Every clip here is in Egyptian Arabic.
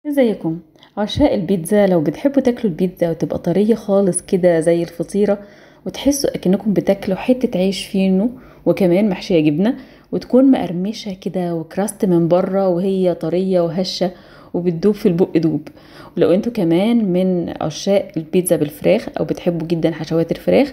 ازيكم عشاق البيتزا لو بتحبوا تاكلوا البيتزا وتبقى طرية خالص كده زي الفطيرة وتحسوا اكنكم بتاكلوا حتة عيش فينو وكمان محشية جبنة وتكون مقرمشة كده وكراست من بره وهي طرية وهشة وبتدوب في البق دوب ولو انتوا كمان من عشاق البيتزا بالفراخ او بتحبوا جدا حشوات الفراخ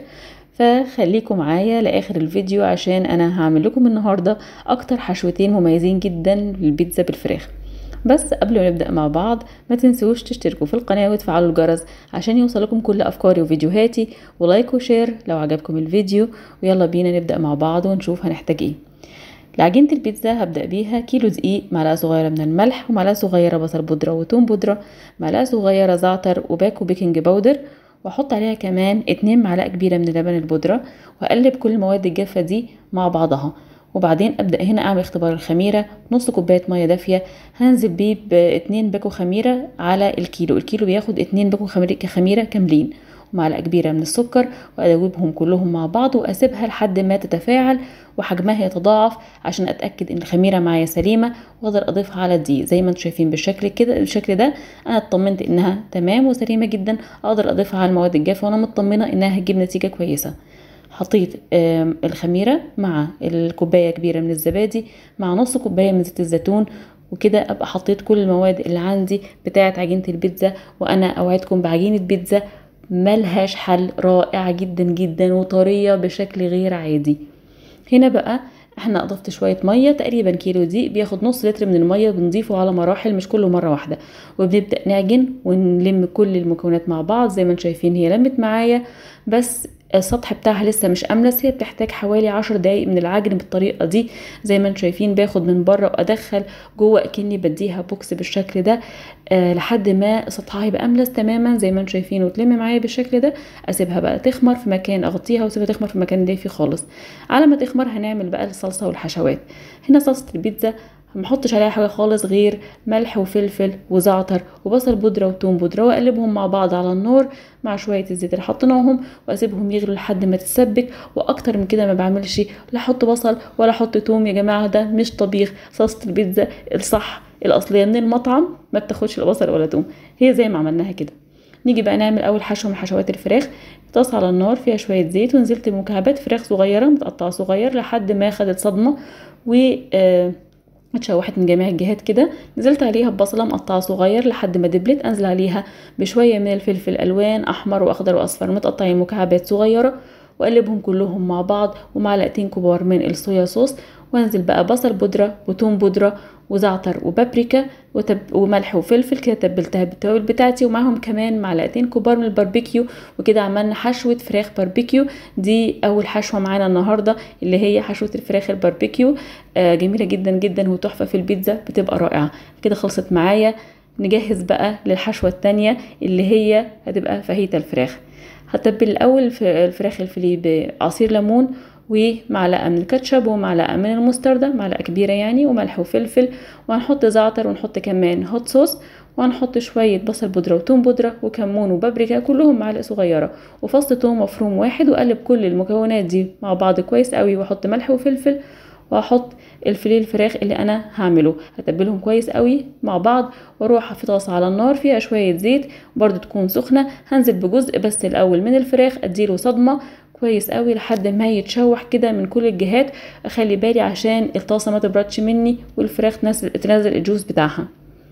فخليكم معايا لاخر الفيديو عشان انا هعمل لكم النهارده اكتر حشوتين مميزين جدا للبيتزا بالفراخ بس قبل ما نبدأ مع بعض ما تنسوش تشتركوا في القناة وتفعلوا الجرس عشان يوصلكم كل أفكاري وفيديوهاتي ولايك وشير لو عجبكم الفيديو ويلا بينا نبدأ مع بعض ونشوف هنحتاج ايه لعجينة البيتزا هبدأ بيها كيلو دقيق معلقة صغيرة من الملح ومعلقة صغيرة بصل بودرة وتوم بودرة معلقة صغيرة زعتر وباكو بيكنج باودر واحط عليها كمان اتنين معلقة كبيرة من اللبن البودرة واقلب كل المواد الجافة دي مع بعضها وبعدين ابدا هنا اعمل اختبار الخميره نص كوبايه ميه دافيه هنزل بيه باتنين باكو خميره على الكيلو الكيلو بياخد اتنين باكو خميره كاملين ومعلقه كبيره من السكر وادوبهم كلهم مع بعض واسيبها لحد ما تتفاعل وحجمها يتضاعف عشان اتاكد ان الخميره معايا سليمه واقدر اضيفها على الدقيق زي ما انتم شايفين بالشكل كده بالشكل ده انا اطمنت انها تمام وسليمه جدا اقدر اضيفها على المواد الجافه وانا مطمنه انها هتجيب نتيجه كويسه حطيت الخميرة مع الكوباية كبيرة من الزبادي مع نص كوباية من زيت الزيتون وكده ابقى حطيت كل المواد اللي عندي بتاعه عجينه البيتزا وانا اوعدكم بعجينه بيتزا ملهاش حل رائعه جدا جدا وطريه بشكل غير عادي هنا بقى احنا اضفت شويه ميه تقريبا كيلو دقيق بياخد نص لتر من الميه بنضيفه على مراحل مش كله مره واحده وبنبدا نعجن ونلم كل المكونات مع بعض زي ما انتم شايفين هي لمت معايا بس السطح بتاعها لسه مش املس هي بتحتاج حوالي عشر دقايق من العجن بالطريقه دي زي ما انتم شايفين باخد من بره وادخل جوه اكني بديها بوكس بالشكل ده أه لحد ما سطحها يبقى املس تماما زي ما انتم شايفين وتلم معايا بالشكل ده اسيبها بقى تخمر في مكان اغطيها واسيبها تخمر في مكان دافي خالص على ما تخمر هنعمل بقى الصلصه والحشوات هنا صلصه البيتزا محطش عليها حاجه خالص غير ملح وفلفل وزعتر وبصل بودره وتوم بودره واقلبهم مع بعض على النار مع شويه الزيت اللي حطيناهم واسيبهم يغلوا لحد ما تتسبك واكتر من كده ما بعملش لا احط بصل ولا احط توم يا جماعه ده مش طبيخ صلصه البيتزا الصح الاصليه من المطعم ما بتاخدش لا بصل ولا توم هي زي ما عملناها كده نيجي بقى نعمل اول حشو من حشوات الفراخ طاسه على النار فيها شويه زيت ونزلت مكعبات فراخ صغيره متقطعه صغير لحد ما خدت صدمه و آه اتشوحت من جميع الجهات كده نزلت عليها ببصله مقطعه صغير لحد ما دبلت انزل عليها بشويه من الفلفل الوان احمر واخضر واصفر متقطعين مكعبات صغيره واقلبهم كلهم مع بعض ومعلقتين كبار من الصويا صوص وانزل بقى بصل بودره وتوم بودره وزعتر وبابريكا وتب... وملح وفلفل كده تبلتها بالتوابل بتاعتي ومعاهم كمان معلقتين كبار من الباربيكيو وكده عملنا حشوة فراخ باربيكيو دي أول حشوة معانا النهاردة اللي هي حشوة الفراخ الباربيكيو آه جميلة جدا جدا وتحفة في البيتزا بتبقى رائعة كده خلصت معايا نجهز بقى للحشوة التانية اللي هي هتبقى فاهيتا الفراخ هتبل الأول الفراخ الفيليه بعصير ليمون ومعلقه من الكاتشب ومعلقه من المستردة معلقه كبيره يعني وملح وفلفل وهنحط زعتر ونحط كمان هوت صوص وهنحط شويه بصل بودره وتوم بودره وكمون وبابريكا كلهم معلقه صغيره وفص توم مفروم واحد واقلب كل المكونات دي مع بعض كويس قوي واحط ملح وفلفل وهحط الفيليه الفراخ اللي انا هعمله هتبلهم كويس قوي مع بعض واروح في طاسه على النار فيها شويه زيت برضو تكون سخنه هنزل بجزء بس الاول من الفراخ اديله صدمه كويس قوي لحد ما يتشوح كده من كل الجهات اخلي بالي عشان الطاسه ما تبردش مني والفراخ تنزل تنزل الجوز بتاعها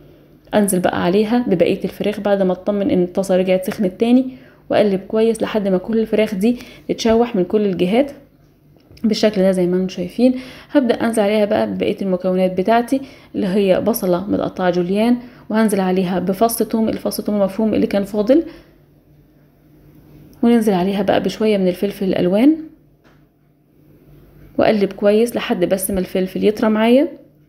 انزل بقى عليها ببقيه الفراخ بعد ما اطمن ان الطاسه رجعت سخنت تاني واقلب كويس لحد ما كل الفراخ دي تتشوح من كل الجهات بالشكل ده زي ما انتم شايفين هبدا انزل عليها بقى ببقيه المكونات بتاعتي اللي هي بصله متقطعه جوليان وهنزل عليها بفص توم الفص توم المفروم اللي كان فاضل وننزل عليها بقى بشويه من الفلفل الالوان واقلب كويس لحد بس ما الفلفل يطرى معايا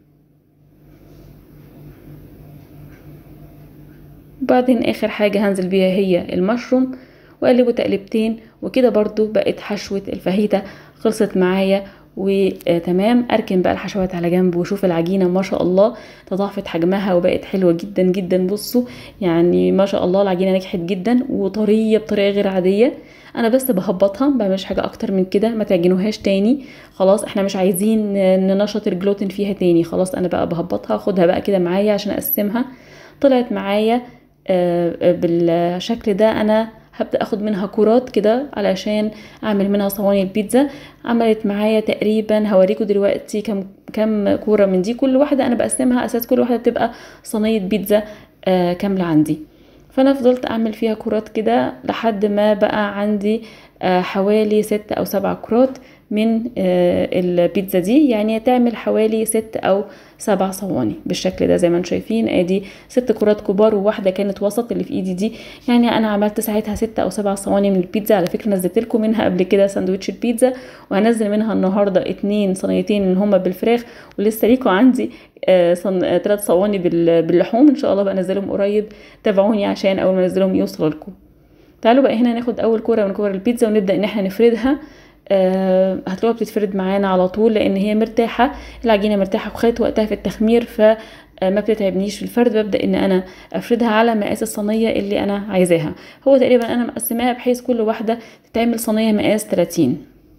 وبعدين اخر حاجه هنزل بيها هي المشروم واقلبه تقلبتين وكده برضو بقت حشوه الفاهيتا خلصت معايا وتمام اركن بقى الحشوات على جنب وشوف العجينه ما شاء الله تضاعفت حجمها وبقت حلوه جدا جدا بصوا يعني ما شاء الله العجينه نجحت جدا وطريه بطريقه غير عاديه انا بس بهبطها ما بعملش حاجه اكتر من كده ما تعجنوهاش تاني خلاص احنا مش عايزين ننشط الجلوتين فيها تاني خلاص انا بقى بهبطها اخدها بقى كده معايا عشان اقسمها طلعت معايا بالشكل ده انا هبدا اخد منها كرات كده علشان اعمل منها صواني البيتزا عملت معايا تقريبا هوريكم دلوقتي كم كم كوره من دي كل واحده انا بقسمها اساس كل واحده تبقى صينيه بيتزا كامله عندي فانا فضلت اعمل فيها كرات كده لحد ما بقى عندي حوالي ست او سبع كرات من البيتزا دي يعني تعمل حوالي ست او سبع صواني بالشكل ده زي ما انتم شايفين ادي ست كرات كبار وواحده كانت وسط اللي في ايدي دي يعني انا عملت ساعتها ست او سبع صواني من البيتزا على فكره نزلت لكم منها قبل كده ساندوتش البيتزا وهنزل منها النهارده اتنين صينيتين ان هما بالفراخ ولسه ليكم عندي آه صن... ثلاث صواني بال... باللحوم ان شاء الله بقى انزلهم قريب تابعوني عشان اول ما انزلهم يوصلوا لكم تعالوا بقى هنا ناخد اول كوره من كور البيتزا ونبدا ان احنا نفردها آه هتلاقوها بتتفرد معانا على طول لان هي مرتاحه العجينه مرتاحه وخدت وقتها في التخمير فما بتتعبنيش في الفرد ببدا ان انا افردها على مقاس الصينيه اللي انا عايزاها هو تقريبا انا مقسماها بحيث كل واحده تتعمل صينيه مقاس 30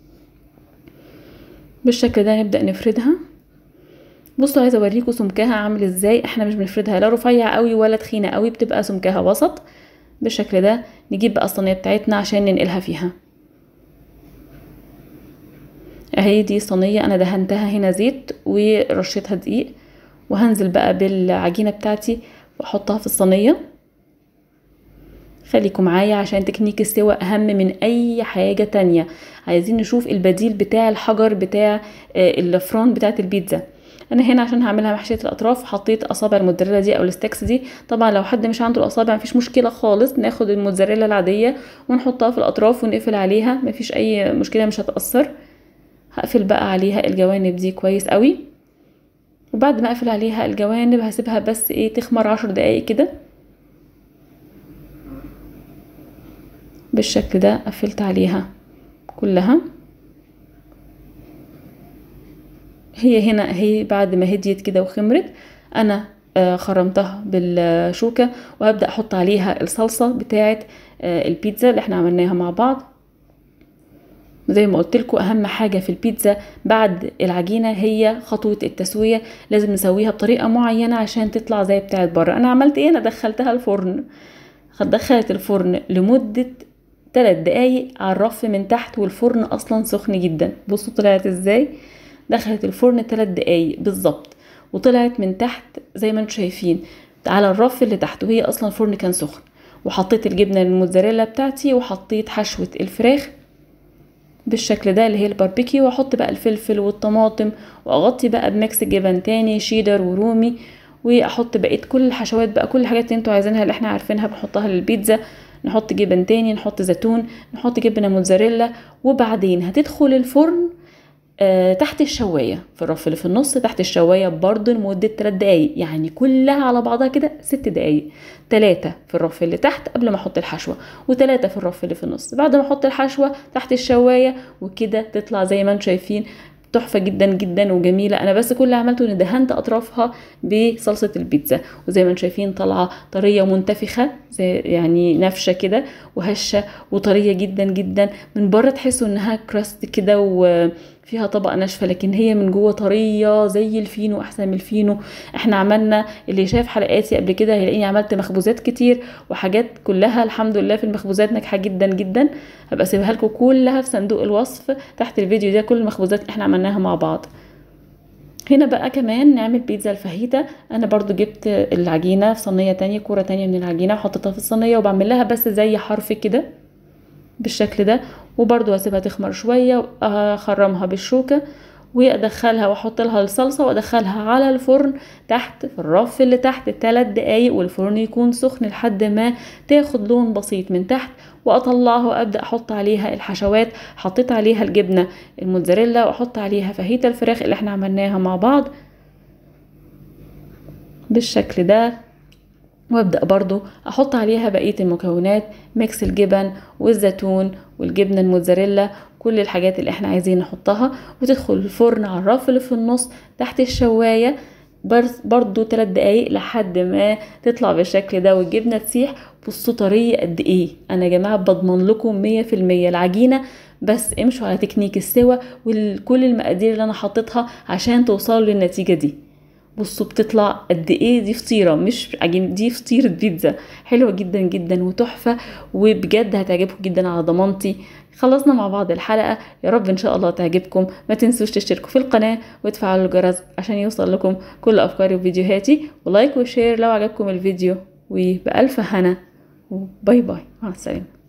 بالشكل ده نبدا نفردها بصوا عايزه اوريكم سمكها عامل ازاي احنا مش بنفردها لا رفيع قوي ولا تخينه قوي بتبقى سمكها وسط بالشكل ده نجيب بقى الصينيه بتاعتنا عشان ننقلها فيها اهي دي صينيه انا دهنتها هنا زيت ورشيتها دقيق وهنزل بقى بالعجينه بتاعتي واحطها في الصينيه خليكم معايا عشان تكنيك السوا اهم من اي حاجه تانية عايزين نشوف البديل بتاع الحجر بتاع الفرون بتاعت البيتزا انا هنا عشان هعملها محشيه الاطراف حطيت اصابع الموتزاريلا دي او الستكس دي طبعا لو حد مش عنده الاصابع مفيش مشكله خالص ناخد الموتزاريلا العاديه ونحطها في الاطراف ونقفل عليها مفيش اي مشكله مش هتاثر هقفل بقى عليها الجوانب دي كويس قوي وبعد ما اقفل عليها الجوانب هسيبها بس ايه تخمر عشر دقايق كده بالشكل ده قفلت عليها كلها هي هنا هي بعد ما هديت كده وخمرت انا خرمتها بالشوكة وهبدأ احط عليها الصلصة بتاعة البيتزا اللي احنا عملناها مع بعض زي ما قلت لكم اهم حاجه في البيتزا بعد العجينه هي خطوه التسويه لازم نسويها بطريقه معينه عشان تطلع زي بتاعه بره انا عملت ايه انا دخلتها الفرن دخلت الفرن لمده 3 دقايق على الرف من تحت والفرن اصلا سخن جدا بصوا طلعت ازاي دخلت الفرن 3 دقايق بالظبط وطلعت من تحت زي ما انتم شايفين على الرف اللي تحت وهي اصلا الفرن كان سخن وحطيت الجبنه الموتزاريلا بتاعتي وحطيت حشوه الفراخ بالشكل ده اللي هي الباربيكيو واحط بقى الفلفل والطماطم واغطي بقى بميكس جبن تاني شيدر ورومي واحط بقيه كل الحشوات بقى كل الحاجات اللي انتوا عايزينها اللي احنا عارفينها بنحطها للبيتزا نحط جبن تاني نحط زيتون نحط جبنه موتزاريلا وبعدين هتدخل الفرن آه تحت الشوايه في الرف اللي في النص تحت الشوايه برضه لمده 3 دقايق يعني كلها على بعضها كده 6 دقايق ثلاثة في الرف اللي تحت قبل ما احط الحشوه وثلاثة في الرف اللي في النص بعد ما احط الحشوه تحت الشوايه وكده تطلع زي ما انتم شايفين تحفه جدا جدا وجميله انا بس كل اللي عملته ان دهنت اطرافها بصلصه البيتزا وزي ما انتم شايفين طالعه طريه ومنتفخه زي يعني نافشه كده وهشه وطريه جدا جدا من بره تحسوا انها كراست كده وفيها طبقه ناشفه لكن هي من جوه طريه زي الفينو احسن من الفينو احنا عملنا اللي شاف حلقاتي قبل كده هيلاقيني عملت مخبوزات كتير وحاجات كلها الحمد لله في المخبوزات ناجحه جدا جدا هبقى اسيبها لكم كلها في صندوق الوصف تحت الفيديو ده كل المخبوزات احنا عملناها مع بعض هنا بقى كمان نعمل بيتزا الفاهيتا انا برضو جبت العجينه في صينيه تانية كوره تانية من العجينه وحطيتها في الصينيه وبعمل لها بس زي حرف كده بالشكل ده وبرضو هسيبها تخمر شويه اخرمها بالشوكه وادخلها واحط لها الصلصه وادخلها على الفرن تحت في الرف اللي تحت 3 دقايق والفرن يكون سخن لحد ما تاخد لون بسيط من تحت واطلعها وابدا احط عليها الحشوات حطيت عليها الجبنه الموتزاريلا واحط عليها فاهيتا الفراخ اللي احنا عملناها مع بعض بالشكل ده وابدا برضو احط عليها بقيه المكونات ميكس الجبن والزيتون والجبنه الموتزاريلا كل الحاجات اللي احنا عايزين نحطها وتدخل الفرن على الرف اللي في النص تحت الشوايه برضو 3 دقايق لحد ما تطلع بالشكل ده والجبنه تسيح بصوا طريه قد ايه انا يا جماعه بضمن لكم 100% العجينه بس امشوا على تكنيك السوا وكل المقادير اللي انا حطيتها عشان توصلوا للنتيجه دي بصوا بتطلع قد ايه دي فطيرة مش عجين دي فطيرة بيتزا حلوة جدا جدا وتحفة وبجد هتعجبكم جدا على ضمانتي خلصنا مع بعض الحلقة يا رب ان شاء الله تعجبكم ما تنسوش تشتركوا في القناة وتفعلوا الجرس عشان يوصل لكم كل افكاري وفيديوهاتي ولايك وشير لو عجبكم الفيديو وبألف هنا وباي باي مع السلامة